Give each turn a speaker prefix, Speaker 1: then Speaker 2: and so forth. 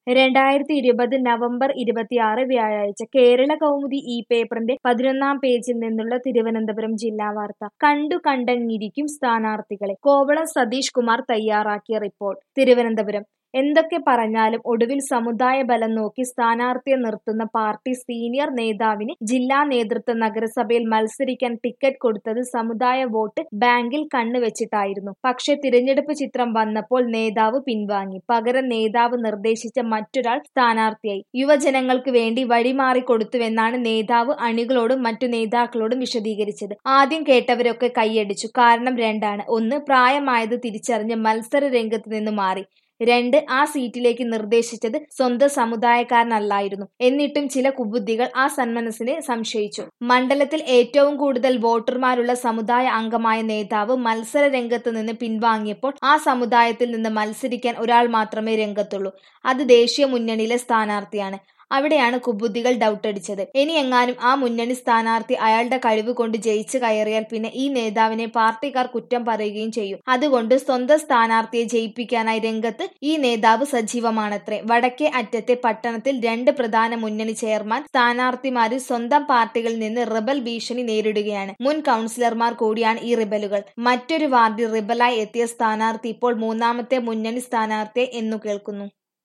Speaker 1: രണ്ടായിരത്തി ഇരുപത് നവംബർ ഇരുപത്തിയാറ് വ്യാഴാഴ്ച കേരള കൗമുദി ഈ പേപ്പറിന്റെ പതിനൊന്നാം പേജിൽ നിന്നുള്ള തിരുവനന്തപുരം ജില്ലാ വാർത്ത കണ്ടു കണ്ടങ്ങിരിക്കും സ്ഥാനാർത്ഥികളെ കോവളം സതീഷ് കുമാർ തയ്യാറാക്കിയ റിപ്പോർട്ട് തിരുവനന്തപുരം എന്തൊക്കെ പറഞ്ഞാലും ഒടുവിൽ സമുദായ ബലം നോക്കി സ്ഥാനാർത്ഥിയെ നിർത്തുന്ന പാർട്ടി സീനിയർ നേതാവിന് ജില്ലാ നേതൃത്വം നഗരസഭയിൽ മത്സരിക്കാൻ ടിക്കറ്റ് കൊടുത്തത് സമുദായ വോട്ട് ബാങ്കിൽ കണ്ണുവെച്ചിട്ടായിരുന്നു പക്ഷേ തിരഞ്ഞെടുപ്പ് ചിത്രം വന്നപ്പോൾ നേതാവ് പിൻവാങ്ങി പകരം നേതാവ് നിർദ്ദേശിച്ച മറ്റൊരാൾ സ്ഥാനാർത്ഥിയായി യുവജനങ്ങൾക്ക് വേണ്ടി വഴിമാറി കൊടുത്തുവെന്നാണ് നേതാവ് അണികളോടും മറ്റു നേതാക്കളോടും വിശദീകരിച്ചത് ആദ്യം കേട്ടവരൊക്കെ കൈയടിച്ചു കാരണം രണ്ടാണ് ഒന്ന് പ്രായമായത് തിരിച്ചറിഞ്ഞ് മത്സര രംഗത്ത് നിന്ന് മാറി രണ്ട് ആ സീറ്റിലേക്ക് നിർദ്ദേശിച്ചത് സ്വന്തം സമുദായക്കാരനല്ലായിരുന്നു എന്നിട്ടും ചില കുബുദ്ധികൾ ആ സന്മനസ്സിനെ സംശയിച്ചു മണ്ഡലത്തിൽ ഏറ്റവും കൂടുതൽ വോട്ടർമാരുള്ള സമുദായ അംഗമായ നേതാവ് മത്സര രംഗത്ത് നിന്ന് പിൻവാങ്ങിയപ്പോൾ ആ സമുദായത്തിൽ നിന്ന് മത്സരിക്കാൻ ഒരാൾ മാത്രമേ രംഗത്തുള്ളൂ അത് ദേശീയ മുന്നണിയിലെ സ്ഥാനാർത്ഥിയാണ് അവിടെയാണ് കുബുദ്ധികൾ ഡൗട്ടടിച്ചത് ഇനി എങ്ങാനും ആ മുന്നണി സ്ഥാനാർത്ഥി അയാളുടെ കഴിവ് കൊണ്ട് ജയിച്ചു കയറിയാൽ പിന്നെ ഈ നേതാവിനെ പാർട്ടിക്കാർ കുറ്റം പറയുകയും ചെയ്യും അതുകൊണ്ട് സ്വന്തം സ്ഥാനാർത്ഥിയെ ജയിപ്പിക്കാനായി രംഗത്ത് ഈ നേതാവ് സജീവമാണത്രേ വടക്കേ അറ്റത്തെ പട്ടണത്തിൽ രണ്ട് പ്രധാന മുന്നണി ചെയർമാൻ സ്ഥാനാർത്ഥിമാരിൽ സ്വന്തം പാർട്ടികളിൽ നിന്ന് റിബൽ ഭീഷണി നേരിടുകയാണ് മുൻ കൗൺസിലർമാർ കൂടിയാണ് ഈ റിബലുകൾ മറ്റൊരു വാർഡിൽ റിബലായി എത്തിയ സ്ഥാനാർത്ഥി ഇപ്പോൾ മൂന്നാമത്തെ മുന്നണി സ്ഥാനാർത്ഥിയെ എന്നു കേൾക്കുന്നു